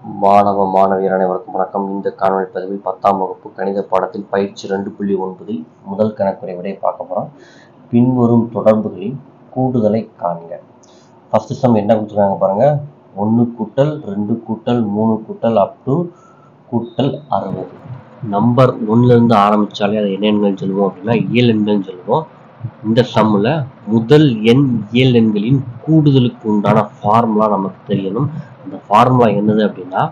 மாணவ மாணவியர் அனைவருக்கும் வணக்கம் இந்த காணொளி பதிவில் பத்தாம் வகுப்பு கணித பாடத்தில் பயிற்சி ரெண்டு புள்ளி ஒன்பதில் முதல் கணக்குறை விடை பார்க்க போகிறோம் பின்வரும் தொடர்புகளின் கூடுதலை காண்க ஃபர்ஸ்ட் சம் என்ன கொடுத்துருக்காங்க பாருங்க ஒன்று கூட்டல் ரெண்டு கூட்டல் மூணு கூட்டல் அப் டு கூட்டல் அறுபது நம்பர் ஒன்றுலேருந்து ஆரம்பித்தாலே அதை என்ன எண்கள் சொல்லுவோம் அப்படின்னா இயல் எண்கள்னு சொல்லுவோம் இந்த சம்மில் முதல் எண் இயல் எண்களின் கூடுதலுக்கு உண்டான ஃபார்முலா நமக்கு தெரியணும் அந்த ஃபார்முலா என்னது அப்படின்னா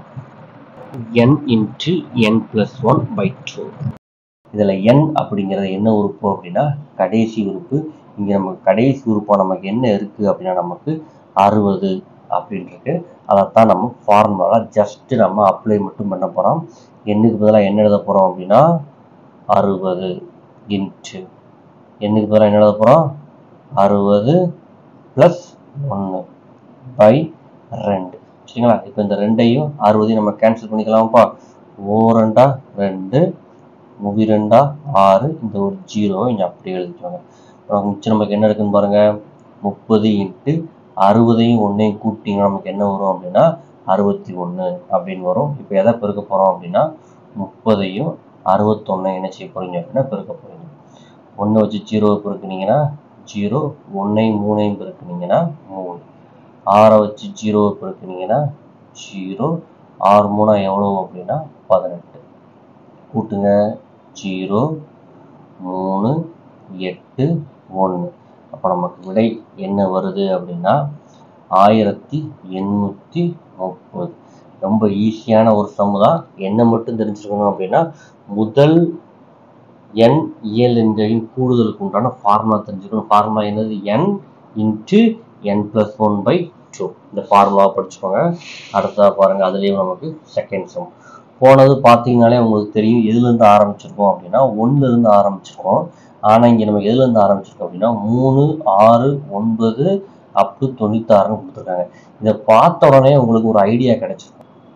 n into n plus one by two இதில் n அப்படிங்கிறது என்ன உறுப்பு அப்படின்னா கடைசி உறுப்பு இங்கே நமக்கு கடைசி உறுப்பாக நமக்கு என்ன இருக்குது அப்படின்னா நமக்கு அறுபது அப்படின்னு இருக்கு அதைத்தான் நம்ம ஃபார்முலா ஜஸ்ட் நம்ம அப்ளை மட்டும் பண்ண போகிறோம் எண்ணுக்கு பதிலாக என்ன எழுத போகிறோம் அப்படின்னா அறுபது இன்ட்டு எண்ணுக்கு பதிலாக என்ன எழுத போகிறோம் அறுபது ப்ளஸ் ஒன்று பை ரெண்டு சரிங்களா இப்போ இந்த ரெண்டையும் அறுபதையும் நம்ம கேன்சல் பண்ணிக்கலாம்ப்பா ஓ ரெண்டா ரெண்டு முவி ரெண்டா ஆறு இந்த ஒரு ஜீரோ இங்கே அப்படியே எழுதிக்கோங்க அப்புறம் மிச்சம் நமக்கு என்ன இருக்குன்னு பாருங்க முப்பது இன்ட்டு அறுபதையும் ஒன்றையும் கூட்டிங்கன்னா நமக்கு என்ன வரும் அப்படின்னா அறுபத்தி ஒன்று அப்படின்னு வரும் இப்போ எதை பெருக்க போகிறோம் அப்படின்னா முப்பதையும் அறுபத்தொன்னை என்ன செய்ய போகிறீங்க அப்படின்னா பெருக்க போகிறீங்க ஒன்று வச்சு ஜீரோவை பெருக்குனீங்கன்னா ஜீரோ ஒன்றையும் மூணையும் பெருக்குனீங்கன்னா மூணு ஆறை வச்சு ஜீரோவை பெருக்குனீங்கன்னா ஜீரோ ஆறு மூணா எவ்வளோ அப்படின்னா பதினெட்டு கூட்டுங்க ஜீரோ மூணு எட்டு ஒன்று அப்போ நமக்கு விடை என்ன வருது அப்படின்னா ஆயிரத்தி எண்ணூற்றி முப்பது ரொம்ப ஈஸியான ஒரு சம்மு தான் என்ன மட்டும் தெரிஞ்சுக்கணும் அப்படின்னா முதல் என் இயல் எண்களின் கூடுதலுக்கு உண்டான ஃபார்முலா தெரிஞ்சுக்கணும் ஃபார்முலா என்னது n into n plus one by two இந்த ஃபார்முலாவை படிச்சுக்கோங்க அடுத்ததாக பாருங்கள் அதுலேயும் நமக்கு செகண்ட் சம் போனது பார்த்தீங்கனாலே உங்களுக்கு தெரியும் எதுலேருந்து ஆரம்பிச்சிருக்கோம் அப்படின்னா ஒன்றுலேருந்து ஆரம்பிச்சிருக்கோம் ஆனால் இங்கே நம்ம எதுலேருந்து ஆரம்பிச்சிருக்கோம் அப்படின்னா மூணு ஆறு ஒன்பது அப் டு தொண்ணூத்தாறுன்னு கொடுத்துருக்காங்க இதை பார்த்த உடனே உங்களுக்கு ஒரு ஐடியா கிடைச்சிருக்கும்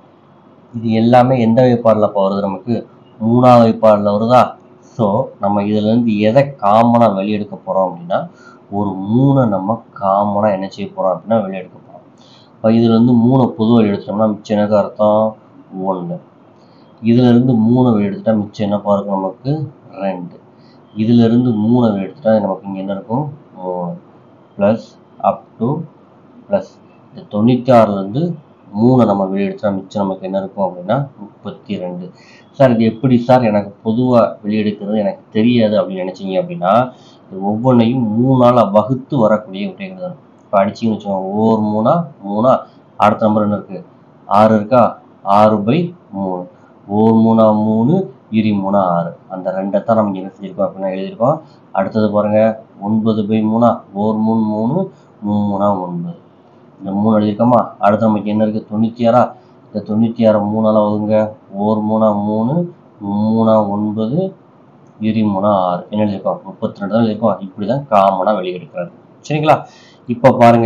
இது எல்லாமே எந்த வைப்பாடில் இப்போ வருது நமக்கு மூணாவது வைப்பாடில் வருதா ஸோ நம்ம இதுலேருந்து எதை காமனாக வெளியெடுக்க போகிறோம் அப்படின்னா ஒரு மூணை நம்ம காமனாக என்ன செய்ய போகிறோம் அப்படின்னா வெளியெடுக்க போகிறோம் இப்போ இதுலேருந்து மூணை பொதுவாக வெளியெடுத்தோம்னா மிச்சம் எனக்கு அர்த்தம் ஒன்று இதுலேருந்து மூணை வெளியெடுத்துட்டா மிச்சம் என்ன பாருங்க நமக்கு ரெண்டு இதிலிருந்து மூணை வெளியெடுத்துட்டா நமக்கு இங்கே என்ன இருக்கும் மூணு ப்ளஸ் அப் டு ப்ளஸ் இந்த தொண்ணூற்றி ஆறுலேருந்து மூணை நம்ம வெளியெடுத்தா மிச்சம் நமக்கு என்ன இருக்கும் அப்படின்னா முப்பத்தி ரெண்டு சார் இது எப்படி சார் எனக்கு பொதுவாக வெளியெடுக்கிறது எனக்கு தெரியாது அப்படின்னு நினச்சிங்க அப்படின்னா இது ஒவ்வொன்றையும் மூணால் வகுத்து வரக்கூடிய விடைகள் தான் இப்போ அடிச்சிங்கன்னு வச்சுக்கோங்க ஒவ்வொரு மூணா மூணா அடுத்த நம்பர் என்ன இருக்குது ஆறு இருக்கா ஆறு பை மூணு ஒவ்வொரு மூணா மூணு இரு மூணா ஆறு அந்த ரெண்டை தான் நம்ம என்ன செஞ்சுருக்கோம் அப்படின்னா எழுதியிருக்கோம் அடுத்தது பாருங்கள் ஒன்பது பை மூணா ஒவ்வொரு மூணு மூணு மூணு மூணா ஒன்பது இந்த மூணு எழுதியிருக்கோமா அடுத்து நமக்கு என்ன இருக்குது தொண்ணூற்றி ஆறா இந்த தொண்ணூற்றி ஆறு மூணால் வகுங்க ஒரு மூணா மூணு மூணா ஒன்பது இரு மூணா ஆறு என்ன எழுதியிருக்கோம் முப்பத்தி ரெண்டு தான் எழுதியிருக்கோம் இப்படி தான் காமனாக வெளியெடுக்கிறாரு சரிங்களா இப்போ பாருங்க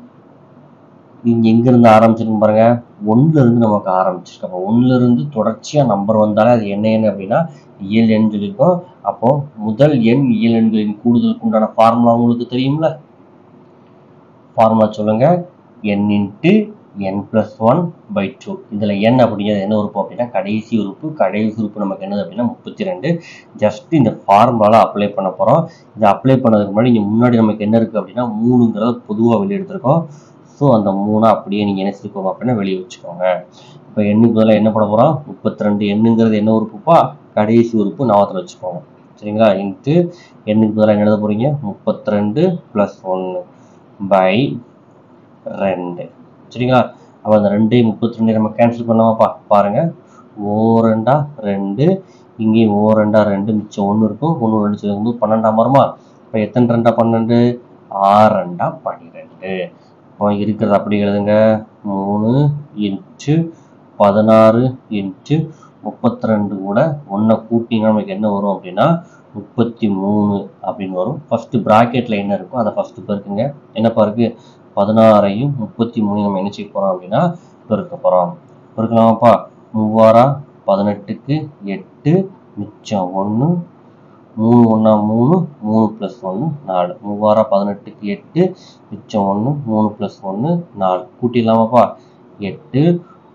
நீங்கள் எங்கேருந்து ஆரம்பிச்சிருக்கு பாருங்க ஒன்றுலேருந்து நமக்கு ஆரம்பிச்சிருக்கு அப்போ ஒன்றுலேருந்து தொடர்ச்சியாக நம்பர் வந்தாலே அது என்ன எண் அப்படின்னா இயல் எண் சொல்லியிருக்கோம் அப்போ முதல் எண் இயல் எண்களின் கூடுதலுக்கு உண்டான ஃபார்முலா உங்களுக்கு தெரியும்ல ஃபார்முலா சொல்லுங்க n into n plus one by two இதில் என் அப்படிங்கிறது என்ன உறுப்பு அப்படின்னா கடைசி உறுப்பு கடைசி உறுப்பு நமக்கு என்னது அப்படின்னா முப்பத்தி ரெண்டு ஜஸ்ட் இந்த ஃபார்முலாவில் அப்ளை பண்ண போகிறோம் இதை அப்ளை பண்ணதுக்கு முன்னாடி இங்கே முன்னாடி நமக்கு என்ன இருக்குது அப்படின்னா மூணுங்கிறத பொதுவாக வெளியே எடுத்திருக்கோம் ஸோ அந்த மூணை அப்படியே நீங்கள் என்ன செஞ்சுக்கோங்க அப்படின்னா வெளியே வச்சுக்கோங்க இப்போ எண்ணுக்கு பதிலாக என்ன பண்ண போகிறோம் முப்பத்தி ரெண்டு எண்ணுங்கிறது என்ன உறுப்புப்பா கடைசி உறுப்பு நாவத்தில் வச்சுக்கோங்க சரிங்களா இன்ட்டு எண்ணுக்கு பதிலாக என்ன எழுத போகிறீங்க முப்பத்தி ரெண்டு ப்ளஸ் ஒன்று பை ரெண்டு சரிங்களா அப்போ அந்த ரெண்டு முப்பத்தி ரெண்டு நம்ம கேன்சல் பண்ணலாமாப்பா பாருங்கள் ஓ ரெண்டா ரெண்டு இங்கேயும் ஓ ரெண்டா ரெண்டு மிச்சம் ஒன்று இருக்கும் ஒன்று ரெண்டு சேர்க்கும்போது பன்னெண்டாம் வருமா இப்போ எத்தனை ரெண்டா பன்னெண்டு ஆறு ரெண்டா பன்னிரெண்டு இப்போ இருக்கிறது அப்படி எழுதுங்க மூணு இன்ட்டு பதினாறு இன்ட்டு முப்பத்தி ரெண்டு கூட ஒன்றை கூட்டிங்கன்னா நமக்கு என்ன வரும் அப்படின்னா முப்பத்தி மூணு அப்படின்னு வரும் ஃபஸ்ட்டு ப்ராக்கெட்டில் என்ன இருக்கோ அதை ஃபஸ்ட்டு பெருக்குங்க என்னப்பா இருக்குது பதினாறையும் முப்பத்தி மூணையும் நம்ம என்ன செய்ய போகிறோம் அப்படின்னா பெருக்க போகிறோம் பெருக்கலாமாப்பா மூவாரா பதினெட்டுக்கு எட்டு மிச்சம் ஒன்று மூணு ஒன்றா மூணு மூணு ப்ளஸ் ஒன்று நாலு மூவாரா பதினெட்டுக்கு எட்டு மிச்சம் ஒன்று மூணு ப்ளஸ் ஒன்று நாலு கூட்டிடலாமாப்பா எட்டு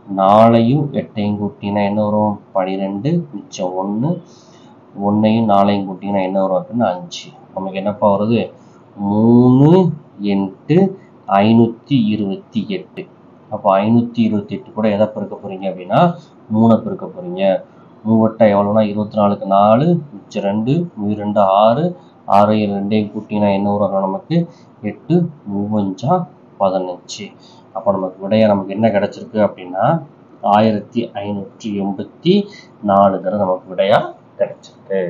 நாலையும் எட்டையும் கூட்டினா என்ன வரும் பன்னிரெண்டு மிச்சம் ஒன்று ஒன்றையும் நாலையும் கூட்டினா என்ன வரும் அப்படின்னா அஞ்சு நமக்கு என்னப்பா வருது மூணு எட்டு ஐநூற்றி இருபத்தி எட்டு அப்போ ஐநூற்றி இருபத்தி எட்டு கூட எதை பெருக்க போகிறீங்க அப்படின்னா மூணை பெருக்க போகிறீங்க மூவட்டா எவ்வளோனா இருபத்தி நாலுக்கு நாலு மிச்சம் ரெண்டு மூணு ரெண்டு ஆறு ஆறு ஏழு ரெண்டையும் கூட்டினா என்ன வரும் நமக்கு எட்டு மூவஞ்சா பதினஞ்சு அப்போ நமக்கு விடைய நமக்கு என்ன கிடைச்சிருக்கு அப்படின்னா ஆயிரத்தி ஐநூற்றி எண்பத்தி நாலு தடவை நமக்கு விடையா கிடைச்சிருக்கு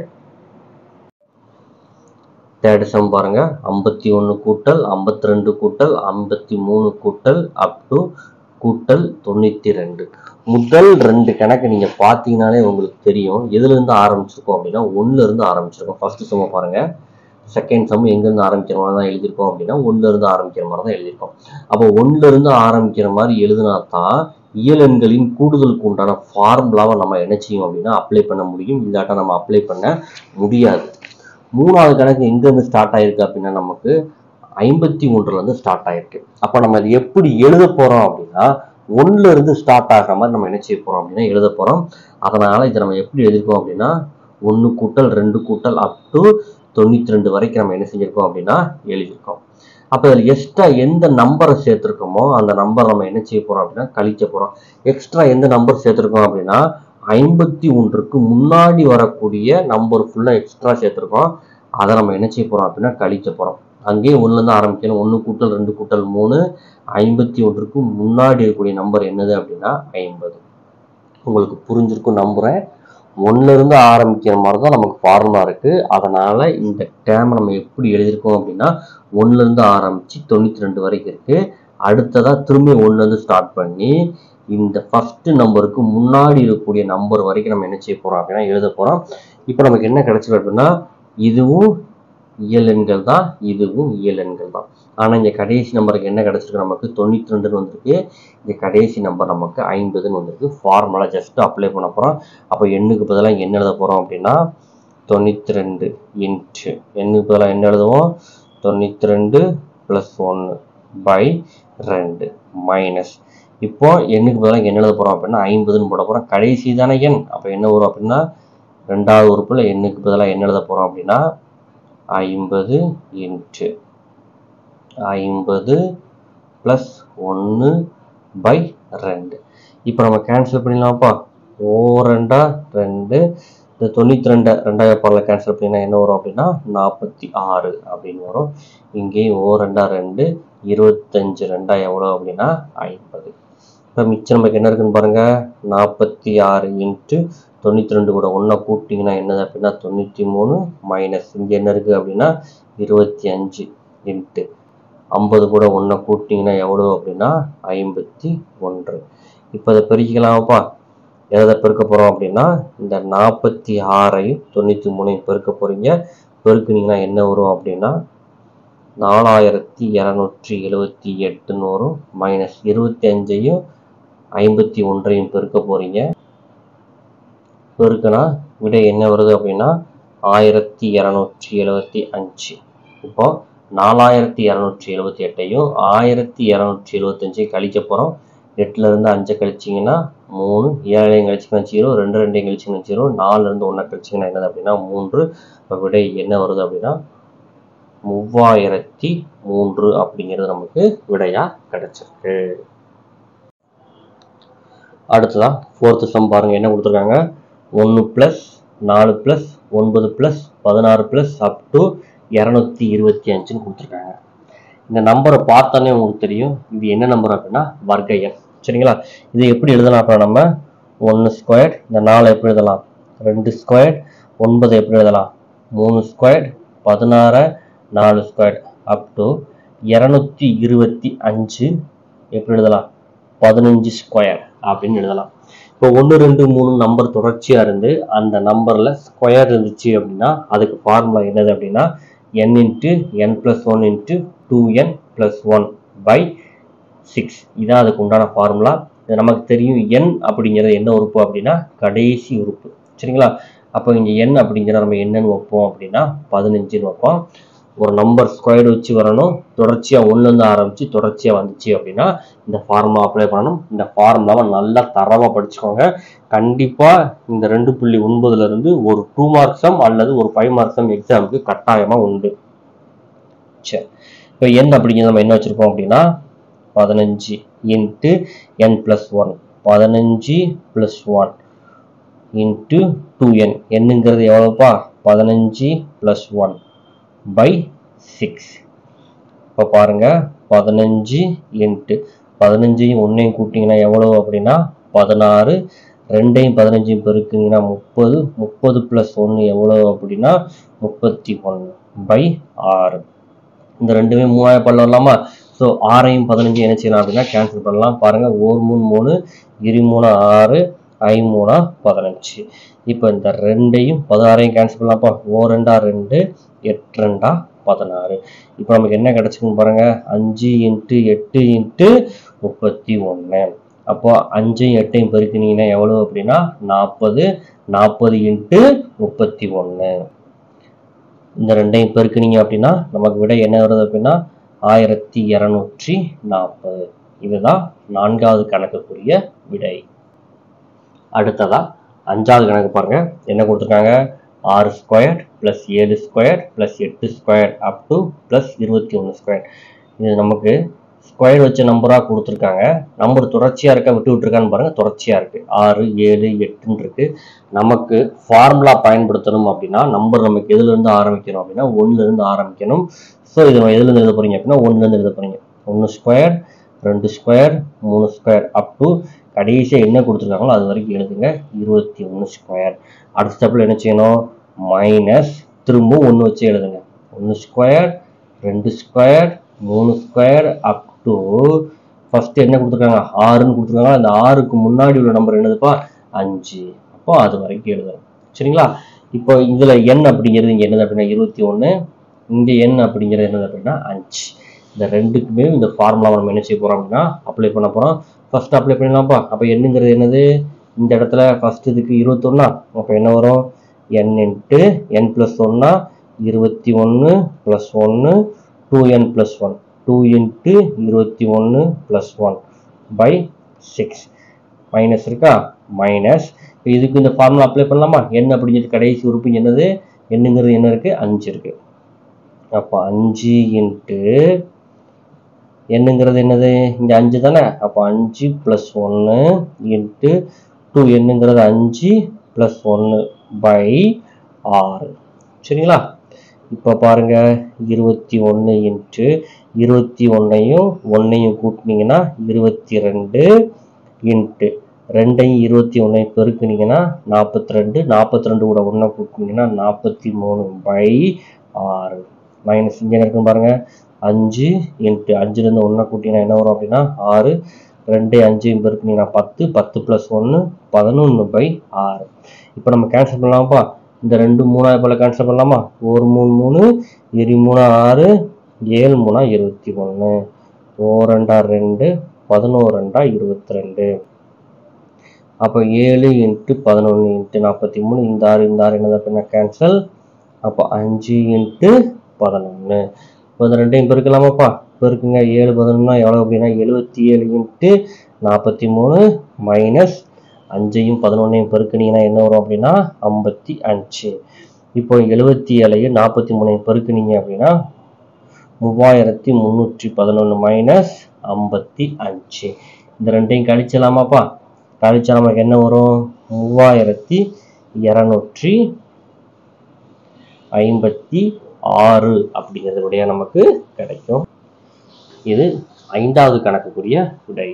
தேர்ட் சம் பாருங்க ஐம்பத்தி ஒன்று கூட்டல் ஐம்பத்தி ரெண்டு கூட்டல் ஐம்பத்தி மூணு கூட்டல் அப் டு கூட்டல் தொண்ணூற்றி ரெண்டு முதல் ரெண்டு கணக்கு நீங்கள் பார்த்தீங்கனாலே உங்களுக்கு தெரியும் எதுலேருந்து ஆரம்பிச்சிருக்கோம் அப்படின்னா ஒன்றுலேருந்து ஆரம்பிச்சிருக்கோம் ஃபர்ஸ்ட் சம்ம பாருங்க செகண்ட் சம் எங்கேருந்து ஆரம்பிக்கிற மாதிரி தான் எழுதியிருக்கோம் அப்படின்னா ஒன்றுலேருந்து ஆரம்பிக்கிற மாதிரி தான் எழுதியிருக்கோம் அப்போ ஒன்றுலேருந்து ஆரம்பிக்கிற மாதிரி எழுதினா தான் இயல் எண்களின் கூடுதலுக்கு உண்டான ஃபார்முலாவை நம்ம என்ன செய்யும் அப்படின்னா அப்ளை பண்ண முடியும் இல்லாட்டா நம்ம அப்ளை பண்ண முடியாது மூணாவது கணக்கு எங்கேருந்து ஸ்டார்ட் ஆயிருக்கு அப்படின்னா நமக்கு ஐம்பத்தி ஒன்றுலேருந்து ஸ்டார்ட் ஆயிருக்கு அப்போ நம்ம அது எப்படி எழுத போகிறோம் அப்படின்னா ஒன்றுல இருந்து ஸ்டார்ட் ஆகிற மாதிரி நம்ம என்ன செய்ய போகிறோம் அப்படின்னா எழுத போகிறோம் அதனால் இதை நம்ம எப்படி எழுதிருக்கோம் அப்படின்னா ஒன்று கூட்டல் ரெண்டு கூட்டல் அப் டு தொண்ணூற்றி ரெண்டு வரைக்கும் நம்ம என்ன செஞ்சுருக்கோம் அப்படின்னா எழுதியிருக்கோம் அப்போ இதில் எக்ஸ்ட்ரா எந்த நம்பரை சேர்த்துருக்கோமோ அந்த நம்பர் நம்ம என்ன செய்ய போகிறோம் அப்படின்னா கழிக்க போகிறோம் எக்ஸ்ட்ரா எந்த நம்பர் சேர்த்துருக்கோம் அப்படின்னா ஐம்பத்தி ஒன்றுக்கு முன்னாடி வரக்கூடிய நம்பர் ஃபுல்லாக எக்ஸ்ட்ரா சேர்த்துருக்கோம் அதை நம்ம என்ன செய்ய போகிறோம் அப்படின்னா கழிக்க போகிறோம் அங்கேயும் ஒன்றுலேருந்து ஆரம்பிக்கணும் ஒன்று கூட்டல் ரெண்டு கூட்டல் மூணு ஐம்பத்தி ஒன்றுக்கு முன்னாடி இருக்கக்கூடிய நம்பர் என்னது அப்படின்னா ஐம்பது உங்களுக்கு புரிஞ்சிருக்கும் நம்புகிறேன் ஒன்றுலேருந்து ஆரம்பிக்கிற மாதிரி தான் நமக்கு ஃபார்முலா இருக்குது அதனால் இந்த டேமை நம்ம எப்படி எழுதியிருக்கோம் அப்படின்னா ஒன்றுலேருந்து ஆரம்பித்து தொண்ணூற்றி ரெண்டு வரைக்கும் இருக்குது அடுத்ததாக திரும்பி ஒன்றுலேருந்து ஸ்டார்ட் பண்ணி இந்த ஃபஸ்ட்டு நம்பருக்கு முன்னாடி இருக்கக்கூடிய நம்பர் வரைக்கும் நம்ம என்ன செய்ய போகிறோம் அப்படின்னா எழுத போகிறோம் இப்போ நமக்கு என்ன கிடைச்சிருக்கு அப்படின்னா இதுவும் இயல் எண்கள் தான் இதுவும் இயல் எண்கள் தான் ஆனால் இங்கே கடைசி நம்பருக்கு என்ன கிடச்சிருக்கு நமக்கு தொண்ணூற்றி ரெண்டுன்னு வந்திருக்கு இந்த கடைசி நம்பர் நமக்கு ஐம்பதுன்னு வந்திருக்கு ஃபார்முலா ஜஸ்ட் அப்ளை பண்ண போகிறோம் அப்போ எண்ணுக்கு பதிலாக என்ன எழுத போகிறோம் அப்படின்னா தொண்ணூற்றி ரெண்டு இன்ட்டு எண்ணுக்கு பதிலாக என்ன எழுதுவோம் தொண்ணூற்றி ரெண்டு ப்ளஸ் ஒன்று பை ரெண்டு மைனஸ் இப்போ எண்ணுக்கு பதிலாக என்ன எழுத போகிறோம் அப்படின்னா ஐம்பதுன்னு போட போகிறோம் கடைசி தானே எண் அப்போ என்ன வரும் அப்படின்னா ரெண்டாவது உறுப்பில் எண்ணுக்கு பதிலாக என்ன எழுத போகிறோம் அப்படின்னா ஐம்பது இன்ட்டு ஐம்பது ப்ளஸ் ஒன்று பை ரெண்டு இப்போ நம்ம கேன்சல் பண்ணிடலாம்ப்பா ஓ ரெண்டா ரெண்டு இந்த தொண்ணூற்றி ரெண்டு ரெண்டாயிரம் பாலில் கேன்சல் பண்ணினா என்ன வரும் அப்படின்னா நாற்பத்தி ஆறு அப்படின்னு வரும் இங்கேயும் ஓ ரெண்டா ரெண்டு இருபத்தஞ்சு ரெண்டா எவ்வளோ அப்படின்னா ஐம்பது இப்போ மிச்சம் நமக்கு என்ன இருக்குன்னு பாருங்கள் நாற்பத்தி ஆறு இன்ட்டு தொண்ணூற்றி ரெண்டு கூட ஒன்றா கூட்டிங்கன்னா என்னது அப்படின்னா தொண்ணூற்றி மூணு மைனஸ் இங்கே என்ன இருக்குது அப்படின்னா இருபத்தி அஞ்சு இன்ட்டு ஐம்பது கூட ஒன்றை கூட்டிங்கன்னா எவ்வளோ அப்படின்னா ஐம்பத்தி ஒன்று இப்போ அதை பெருக்கிக்கலாமாப்பா எதை பெருக்க போகிறோம் அப்படின்னா இந்த நாற்பத்தி ஆறையும் தொண்ணூற்றி மூணையும் பெருக்க போகிறீங்க பெருக்குனீங்கன்னா என்ன வரும் அப்படின்னா நாலாயிரத்தி இரநூற்றி எழுபத்தி எட்டுன்னு வரும் மைனஸ் இருபத்தி அஞ்சையும் ஐம்பத்தி ஒன்றையும் பெருக்க போகிறீங்க பெருக்குனா விடை என்ன வருது அப்படின்னா ஆயிரத்தி இரநூற்றி எழுபத்தி அஞ்சு இப்போ நாலாயிரத்தி இரநூற்றி எழுபத்தி எட்டையும் ஆயிரத்தி இரநூற்றி எழுபத்தஞ்சையும் கழிக்க போகிறோம் எட்டுலேருந்து அஞ்சை கழிச்சிங்கன்னா மூணு ஏழையும் கழிச்சிங்கன்னா ஜீரோ ரெண்டு ரெண்டையும் கழிச்சிங்கன்னா ஜீரோ நாலுலேருந்து ஒன்றை கழிச்சிங்கன்னா என்னது அப்படின்னா மூன்று இப்போ விடை என்ன வருது அப்படின்னா மூவாயிரத்தி மூன்று அப்படிங்கிறது நமக்கு விடையாக கிடச்சிருக்கு அடுத்ததான் ஃபோர்த்து சம் பாருங்கள் என்ன கொடுத்துருக்காங்க ஒன்று ப்ளஸ் நாலு ப்ளஸ் ஒன்பது ப்ளஸ் பதினாறு ப்ளஸ் அப் டு இரநூத்தி இருபத்தி அஞ்சுன்னு கொடுத்துருக்காங்க இந்த நம்பரை பார்த்தாலே உங்களுக்கு தெரியும் இது என்ன நம்பர் அப்படின்னா வர்க்க எண் சரிங்களா இதை எப்படி எழுதலாம் அப்புறம் நம்ம ஒன்று ஸ்கொயர் இந்த நாலு எப்படி எழுதலாம் ரெண்டு ஸ்கொயர் ஒன்பது எப்படி எழுதலாம் மூணு ஸ்கொயர் பதினாறு நாலு ஸ்கொயர் அப் டு இரநூத்தி இருபத்தி அஞ்சு எப்படி எழுதலாம் பதினஞ்சு ஸ்கொயர் அப்படின்னு எழுதலாம் இப்போ ஒன்று ரெண்டு மூணு நம்பர் தொடர்ச்சியாக இருந்து அந்த நம்பரில் ஸ்கொயர் இருந்துச்சு அப்படின்னா அதுக்கு ஃபார்முலா என்னது அப்படின்னா n into n plus one into two n plus one by six இதான் அதுக்கு உண்டான ஃபார்முலா இது நமக்கு தெரியும் என் அப்படிங்கிறது என்ன உறுப்பு அப்படின்னா கடைசி உறுப்பு சரிங்களா அப்போ இங்கே என் அப்படிங்கிற நம்ம என்னன்னு வைப்போம் அப்படின்னா பதினஞ்சுன்னு வைப்போம் ஒரு நம்பர் ஸ்கொயர்டு வச்சு வரணும் தொடர்ச்சியாக ஒன்றுலேருந்து ஆரம்பித்து தொடர்ச்சியாக வந்துச்சு அப்படின்னா இந்த ஃபார்முலா அப்ளை பண்ணணும் இந்த ஃபார்முலாவை நல்லா தரமாக படிச்சுக்கோங்க கண்டிப்பாக இந்த ரெண்டு புள்ளி ஒன்பதுலேருந்து ஒரு டூ மார்க்ஸம் அல்லது ஒரு ஃபைவ் மார்க்ஸம் எக்ஸாமுக்கு கட்டாயமாக உண்டு சரி இப்போ என் அப்படிங்கிறது நம்ம என்ன வச்சுருக்கோம் அப்படின்னா பதினஞ்சு இன்ட்டு என் ப்ளஸ் ஒன் பதினஞ்சு plus one into two n என்னங்கிறது எவ்வளோப்பா பதினஞ்சு ப்ளஸ் ஒன் பை சிக்ஸ் இப்போ பாருங்கள் பதினஞ்சு இன்ட்டு பதினஞ்சையும் ஒன்றையும் கூட்டிங்கன்னா எவ்வளோ அப்படின்னா பதினாறு ரெண்டையும் பதினஞ்சையும் பெருக்குங்கன்னா முப்பது முப்பது ப்ளஸ் ஒன்று எவ்வளோ அப்படின்னா முப்பத்தி ஒன்று பை ஆறு இந்த ரெண்டுமே மூணாயிரம் பண்ண வரலாமா ஸோ ஆறையும் பதினஞ்சு என்ன செய்யலாம் அப்படின்னா கேன்சல் பண்ணலாம் பாருங்கள் ஓர் மூணு மூணு இரு மூணு ஆறு ஐ மூணா பதினஞ்சு இப்போ இந்த ரெண்டையும் பதினாறையும் கேன்சல் பண்ணலாம்ப்பா ஓ ரெண்டா ரெண்டு எட்டு ரெண்டா பதினாறு இப்போ நமக்கு என்ன கிடச்சிக்குன்னு பாருங்க அஞ்சு இன்ட்டு எட்டு இன்ட்டு முப்பத்தி ஒன்று அப்போ அஞ்சையும் எட்டையும் பெருக்கினீங்கன்னா எவ்வளோ அப்படின்னா நாற்பது நாற்பது இன்ட்டு முப்பத்தி ஒன்று இந்த ரெண்டையும் பெருக்குனீங்க அப்படின்னா நமக்கு விட என்ன வருது அப்படின்னா ஆயிரத்தி இரநூற்றி நாற்பது இதுதான் நான்காவது கணக்குக்குரிய விடை அடுத்ததா அஞ்சாவது கணக்கு பாருங்க என்ன கொடுத்துருக்காங்க ஆறு ஸ்கொயர் ப்ளஸ் ஏழு ஸ்கொயர் ப்ளஸ் எட்டு ஸ்கொயர் அப் டு ப்ளஸ் இருபத்தி ஒன்று ஸ்கொயர் இது நமக்கு ஸ்கொயர் வச்ச நம்பராக கொடுத்துருக்காங்க நம்பர் தொடர்ச்சியாக இருக்க விட்டு விட்டுருக்கான்னு பாருங்கள் தொடர்ச்சியாக இருக்குது ஆறு ஏழு எட்டுன்னு இருக்குது நமக்கு ஃபார்முலா பயன்படுத்தணும் அப்படின்னா நம்பர் நமக்கு எதுலேருந்து ஆரம்பிக்கணும் அப்படின்னா ஒன்றுலேருந்து ஆரம்பிக்கணும் ஸோ இது நம்ம எதுலேருந்து எழுத போகிறீங்க அப்படின்னா ஒன்றுலேருந்து எழுத போகிறீங்க ஒன்று ஸ்கொயர் ரெண்டு ஸ்கொயர் மூணு ஸ்கொயர் அப் டு கடைசியாக என்ன கொடுத்துருக்காங்களோ அது வரைக்கும் எழுதுங்க இருபத்தி ஒன்று ஸ்கொயர் அடுத்த ஸ்டெப்பில் என்ன செய்யணும் மைனஸ் திரும்பவும் ஒன்று வச்சு எழுதுங்க ஒன்று ஸ்கொயர் ரெண்டு ஸ்கொயர் மூணு ஸ்கொயர் அப் டு ஃபஸ்ட்டு என்ன கொடுத்துருக்காங்க ஆறுன்னு கொடுத்துருக்காங்க அந்த ஆறுக்கு முன்னாடி உள்ள நம்பர் என்னதுப்பா அஞ்சு அப்போ அது வரைக்கும் எழுதணும் சரிங்களா இப்போ இதில் எண் அப்படிங்கிறது இங்கே என்னது அப்படின்னா இருபத்தி ஒன்று இங்கே எண் அப்படிங்கிறது என்னது அப்படின்னா அஞ்சு இந்த ரெண்டுக்குமே இந்த ஃபார்முலா நம்ம என்ன செய்ய போகிறோம் அப்படின்னா அப்ளை பண்ண போகிறோம் ஃபர்ஸ்ட் அப்ளை பண்ணிடலாம்ப்பா அப்போ என்னங்கிறது என்னது இந்த இடத்துல ஃபர்ஸ்ட் இதுக்கு இருபத்தொன்னா அப்போ என்ன வரும் என் இன்ட்டு என் ப்ளஸ் ஒன்னா இருபத்தி ஒன்று ப்ளஸ் ஒன்று two n plus one two into இருபத்தி ஒன்று plus one by six minus இருக்கா மைனஸ் இதுக்கு இந்த ஃபார்முலா அப்ளை பண்ணலாமா என்ன அப்படிங்கிறது கடைசி உறுப்பு என்னது என்னங்கிறது என்ன இருக்குது அஞ்சு இருக்குது அப்போ அஞ்சு இன்ட்டு என்னங்கிறது என்னது இங்கே அஞ்சு தானே அப்போ அஞ்சு ப்ளஸ் ஒன்று இன்ட்டு டூ என்னங்கிறது அஞ்சு ப்ளஸ் ஒன்று பை ஆறு சரிங்களா இப்போ பாருங்க இருபத்தி ஒன்று இன்ட்டு இருபத்தி ஒன்றையும் ஒன்றையும் கூட்டினீங்கன்னா இருபத்தி ரெண்டு இன்ட்டு ரெண்டையும் இருபத்தி ஒன்றையும் பெருக்குனீங்கன்னா நாற்பத்தி ரெண்டு நாற்பத்தி ரெண்டு கூட ஒன்றை கூட்டினீங்கன்னா நாற்பத்தி மூணு பை ஆறு மைனஸ் இங்கே இருக்கும் பாருங்க அஞ்சு இன்ட்டு அஞ்சுலேருந்து ஒன்றை கூட்டிங்கன்னா என்ன வரும் அப்படின்னா ஆறு ரெண்டு அஞ்சையும் பெருக்குனீங்கன்னா பத்து பத்து ப்ளஸ் ஒன்று பதினொன்று பை ஆறு இப்போ நம்ம கேன்சல் பண்ணலாமாப்பா இந்த ரெண்டு மூணாவது போல் கேன்சல் பண்ணலாமா ஒரு மூணு மூணு இரு மூணு ஆறு ஏழு மூணா இருபத்தி ஒன்று ஓ ரெண்டா ரெண்டு பதினோரு ரெண்டா இருபத்தி ரெண்டு அப்போ ஏழு இன்ட்டு பதினொன்று இன்ட்டு நாற்பத்தி மூணு இந்த ஆறு இந்த ஆறு என்னது அப்படின்னா கேன்சல் அப்போ அஞ்சு இன்ட்டு பதினொன்று இப்போ இந்த ரெண்டையும் பெருக்கலாமாப்பா பெருக்குங்க ஏழு பதினொன்னா எவ்வளோ அப்படின்னா எழுபத்தி ஏழு இன்ட்டு நாற்பத்தி மூணு மைனஸ் அஞ்சையும் பதினொன்னையும் பெருக்குனீங்கன்னா என்ன வரும் அப்படின்னா ஐம்பத்தி அஞ்சு இப்போ எழுபத்தி ஏழையும் நாற்பத்தி மூணையும் பெருக்குனீங்க அப்படின்னா மூவாயிரத்தி முந்நூற்றி பதினொன்று மைனஸ் ஐம்பத்தி அஞ்சு இந்த ரெண்டையும் கழிச்சலாமாப்பா கழிச்சா நமக்கு என்ன வரும் மூவாயிரத்தி இரநூற்றி ஐம்பத்தி ஆறு அப்படிங்கிறதுடைய நமக்கு கிடைக்கும் இது ஐந்தாவது கணக்குக்குரிய விடை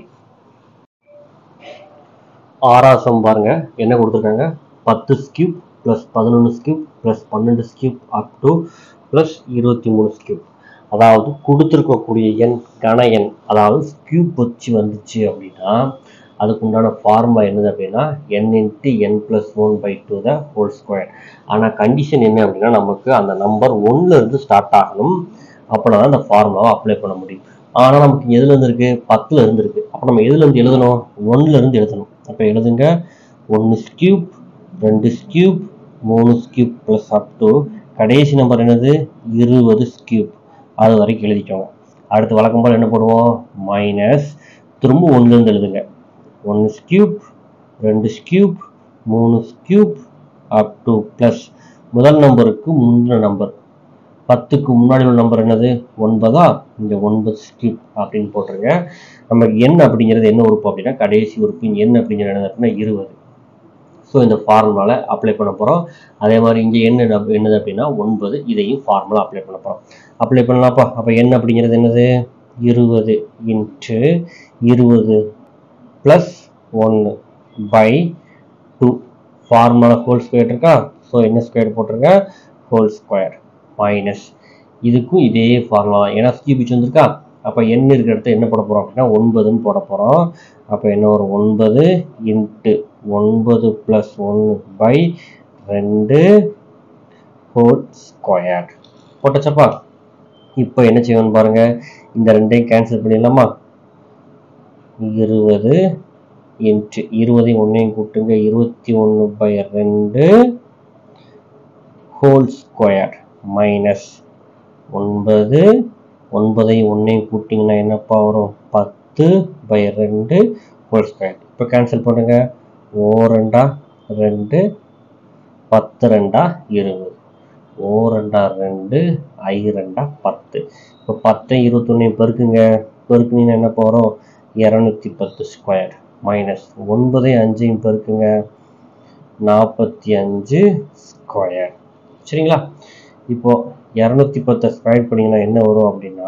ஆறாசம் பாருங்க என்ன கொடுத்துருக்காங்க பத்து ஸ்கியூப் ப்ளஸ் பதினொன்று ஸ்கியூப் ப்ளஸ் பன்னெண்டு ஸ்கியூப் அப் டு ப்ளஸ் இருபத்தி மூணு ஸ்கியூப் அதாவது கொடுத்துருக்கக்கூடிய எண் கன எண் அதாவது ஸ்கியூப் வச்சு வந்துச்சு அப்படின்னா அதுக்கு உண்டான ஃபார்முலா என்னது அப்படின்னா n into n plus one by two the whole square ஆனால் கண்டிஷன் என்ன அப்படின்னா நமக்கு அந்த நம்பர் இருந்து ஸ்டார்ட் ஆகணும் அப்படின்னா தான் அந்த ஃபார்முலாவை அப்ளை பண்ண முடியும் ஆனால் நமக்கு இங்க எதுல இருந்து இருக்கு பத்துல இருந்து இருக்கு அப்போ நம்ம எதுல இருந்து எழுதணும் ஒன்னுல இருந்து எழுதணும் அப்போ எழுதுங்க ஒன்று ஸ்கியூப் ரெண்டு ஸ்கியூப் மூணு ஸ்கியூப் ப்ளஸ் அப் டு கடைசி நம்பர் என்னது இருபது கியூப் அது வரைக்கும் எழுதிக்கோங்க அடுத்து வழக்கம் போல் என்ன போடுவோம் மைனஸ் திரும்ப ஒன்றுலேருந்து எழுதுங்க ஒன்று கியூப் ரெண்டு கியூப் மூணு கியூப் அப் டு ப்ளஸ் முதல் நம்பருக்கு முந்தின நம்பர் பத்துக்கு முன்னாடி உள்ள நம்பர் என்னது ஒன்பதா இந்த ஒன்பது ஸ்கியூப் அப்படின்னு போட்டுருங்க நம்ம எண் அப்படிங்கிறது என்ன உறுப்பு அப்படின்னா கடைசி உறுப்பு எண் அப்படிங்கிறது என்னது அப்படின்னா இருபது ஸோ இந்த ஃபார்முலாவில் அப்ளை பண்ண போகிறோம் அதே மாதிரி இங்கே எண் என்ன என்னது அப்படின்னா ஒன்பது இதையும் ஃபார்முலா அப்ளை பண்ண போகிறோம் அப்ளை பண்ணலாம்ப்பா அப்போ எண் அப்படிங்கிறது என்னது இருபது இன்ட்டு இருபது ப்ளஸ் ஒன்று by two formula whole square இருக்கா ஸோ என்ன ஸ்கொயர் போட்டிருங்க ஹோல் ஸ்கொயர் மைனஸ் இதுக்கும் இதே ஃபார்முலா தான் ஏன்னா ஸ்கீபிச் வந்திருக்கா அப்போ எண் இருக்கிற இடத்துல என்ன போட போகிறோம் அப்படின்னா ஒன்பதுன்னு போட போகிறோம் அப்போ என்ன ஒரு ஒன்பது இன்ட்டு ஒன்பது ப்ளஸ் ஒன்று பை ரெண்டு ஹோல் ஸ்கொயர் போட்டச்சப்பா இப்போ என்ன செய்யணும் பாருங்க இந்த ரெண்டையும் கேன்சல் பண்ணிடலாமா இருபது இன்ட்டு இருபதையும் ஒன்றையும் கூட்டுங்க இருபத்தி ஒன்று பை ரெண்டு ஹோல் ஸ்கொயர் மைனஸ் ஒன்பது ஒன்பதையும் ஒன்றையும் கூட்டிங்கன்னா என்னப்பா வரும் பத்து பை ரெண்டு ஹோல் ஸ்கொயர் இப்போ கேன்சல் பண்ணுங்க ஓ ரெண்டா ரெண்டு பத்து ரெண்டா இருபது ஓ ரெண்டா ரெண்டு ஐ ரெண்டா பத்து இப்போ பத்தை இருபத்தொன்னையும் பெருக்குங்க பெருக்குனீங்கன்னா என்ன போகிறோம் இரநூத்தி பத்து ஸ்கொயர் மைனஸ் ஒன்பதை அஞ்சையும் பெருக்குங்க நாற்பத்தி அஞ்சு ஸ்கொயர் சரிங்களா இப்போ இரநூத்தி பத்தை ஸ்கொயர் பண்ணிங்கன்னா என்ன வரும் அப்படின்னா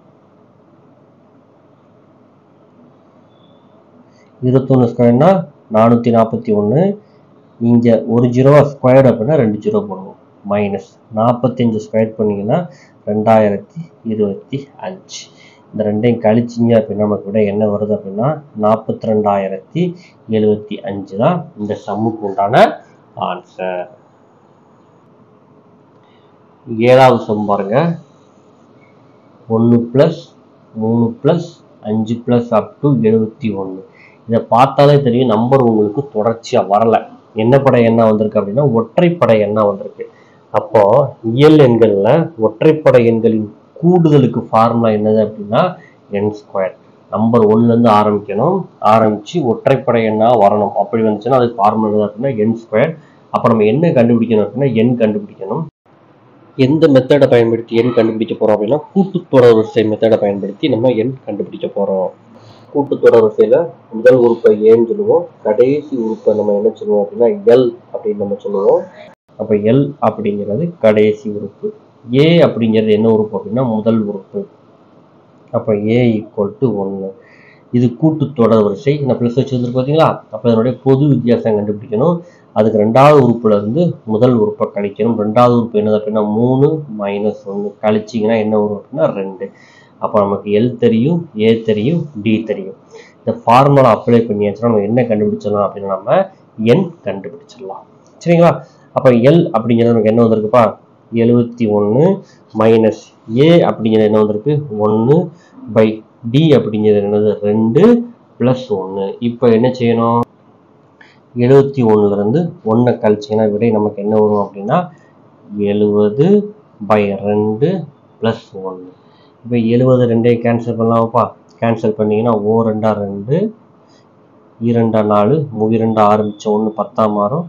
இருபத்தொன்று ஸ்கொயர்னா நானூற்றி நாற்பத்தி ஒன்று இங்கே ஒரு ஜீரோவா ஸ்கொயர்டு அப்படின்னா ரெண்டு ஜீரோ போடுவோம் மைனஸ் நாற்பத்தஞ்சு ஸ்கொயர் பண்ணிங்கன்னா ரெண்டாயிரத்தி இருபத்தி அஞ்சு இந்த ரெண்டையும் கழிச்சிங்க அப்படின்னா நமக்கு விட என்ன வருது அப்படின்னா நாற்பத்தி ரெண்டாயிரத்தி எழுபத்தி அஞ்சு தான் இந்த சம்முக்கு உண்டான ஆன்சர் ஏழாவது சம் பாருங்க ஒன்று ப்ளஸ் மூணு ப்ளஸ் அஞ்சு ப்ளஸ் அப் டு எழுபத்தி ஒன்று இதை பார்த்தாலே தெரியும் நம்பர் உங்களுக்கு தொடர்ச்சியாக வரலை என்ன படை என்ன வந்திருக்கு அப்படின்னா ஒற்றைப்படை என்ன வந்திருக்கு அப்போ இயல் எண்களில் ஒற்றைப்படை எண்களின் கூடுதலுக்கு ஃபார்முலா என்னது அப்படின்னா என் ஸ்கொயர் நம்பர் ஒன்லேருந்து ஆரம்பிக்கணும் ஆரம்பித்து ஒற்றைப்படை எண்ணாக வரணும் அப்படி வந்துச்சுன்னா அதுக்கு ஃபார்முலா என்னது அப்படின்னா என் ஸ்கொயர் அப்போ நம்ம என்ன கண்டுபிடிக்கணும் அப்படின்னா எண் கண்டுபிடிக்கணும் எந்த மெத்தடை பயன்படுத்தி எண் கண்டுபிடிக்க போகிறோம் அப்படின்னா கூட்டுத்தொடர் வரிசை மெத்தடை பயன்படுத்தி நம்ம எண் கண்டுபிடிக்க போகிறோம் கூட்டுத்தொடர் வரிசையில் முதல் உறுப்பை ஏன்னு சொல்லுவோம் கடைசி உறுப்பை நம்ம என்ன சொல்லுவோம் அப்படின்னா எல் அப்படின்னு நம்ம சொல்லுவோம் அப்போ எல் அப்படிங்கிறது கடைசி உறுப்பு ஏ அப்படிங்கிறது என்ன உறுப்பு அப்படின்னா முதல் உறுப்பு அப்போ ஏ ஈக்குவல் டு ஒன்று இது கூட்டுத்தொடர் வரிசை இந்த ப்ளஸ் வச்சு வந்துருக்கு பார்த்தீங்களா அப்போ இதனுடைய பொது வித்தியாசம் கண்டுபிடிக்கணும் அதுக்கு ரெண்டாவது உறுப்புல இருந்து முதல் உறுப்பை கழிக்கணும் ரெண்டாவது உறுப்பு என்னது அப்படின்னா மூணு மைனஸ் ஒன்று கழிச்சிங்கன்னா என்ன வரும் அப்படின்னா ரெண்டு அப்போ நமக்கு எல் தெரியும் ஏ தெரியும் டி தெரியும் இந்த ஃபார்முலா அப்ளை பண்ணியாச்சுன்னா நம்ம என்ன கண்டுபிடிச்சிடலாம் அப்படின்னா நம்ம என் கண்டுபிடிச்சிடலாம் சரிங்களா அப்போ எல் அப்படிங்கிறது நமக்கு என்ன வந்திருக்குப்பா எழுபத்தி ஒன்று மைனஸ் ஏ அப்படிங்கிறது என்ன வந்திருக்கு ஒன்று பை டி அப்படிங்கிறது என்னது ரெண்டு ப்ளஸ் ஒன்று இப்போ என்ன செய்யணும் எழுபத்தி ஒன்றுலேருந்து ஒன்றை கழிச்சிங்கன்னா விடை நமக்கு என்ன வரும் அப்படின்னா எழுபது பை ரெண்டு ப்ளஸ் ஒன்று இப்போ எழுபது ரெண்டையும் கேன்சல் பண்ணலாமாப்பா கேன்சல் பண்ணிங்கன்னா ஓ ரெண்டா ரெண்டு இரண்டா நாலு மூவிரெண்டா ஆரம்பித்த ஒன்று பத்தாம் மாறும்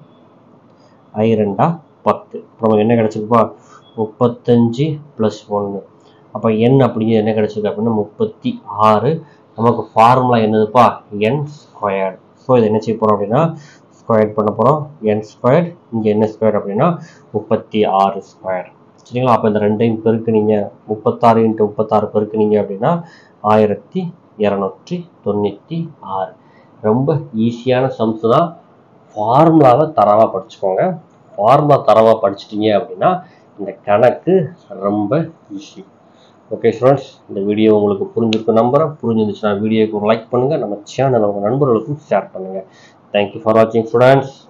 ஐ ரெண்டா பத்து அப்புறம் என்ன கிடச்சிருப்பா முப்பத்தஞ்சு ப்ளஸ் ஒன்று அப்போ என் அப்படிங்கிறது என்ன கிடச்சிருக்கு அப்படின்னா முப்பத்தி ஆறு நமக்கு ஃபார்முலா என்னதுப்பா என் ஸ்கொயர்டு ஸோ இதை என்ன செய்ய போகிறோம் அப்படின்னா ஸ்கொயர் பண்ண போகிறோம் என் ஸ்கொயர் இங்கே என்ன ஸ்கொயர் அப்படின்னா முப்பத்தி ஆறு ஸ்கொயர் சரிங்களா அப்போ இந்த ரெண்டையும் பெருக்குனீங்க முப்பத்தாறு இன்ட்டு முப்பத்தாறு பெருக்குனீங்க அப்படின்னா ஆயிரத்தி இரநூற்றி தொண்ணூற்றி ஆறு ரொம்ப ஈஸியான சம்ஸ் தான் ஃபார்முலாவை தரவாக படிச்சுக்கோங்க ஃபார்முலா தரவாக படிச்சிட்டிங்க அப்படின்னா இந்த கணக்கு ரொம்ப ஈஸி ஓகே ஸ்டூடெண்ட்ஸ் இந்த வீடியோ உங்களுக்கு புரிஞ்சிருக்கும் நம்புறேன் புரிஞ்சிருந்துச்சுன்னா வீடியோக்கு ஒரு லைக் பண்ணுங்கள் நம்ம சேனலை உங்கள் நண்பர்களுக்கும் ஷேர் பண்ணுங்கள் தேங்க்யூ ஃபார் வாட்சிங் ஸ்டூடெண்ட்ஸ்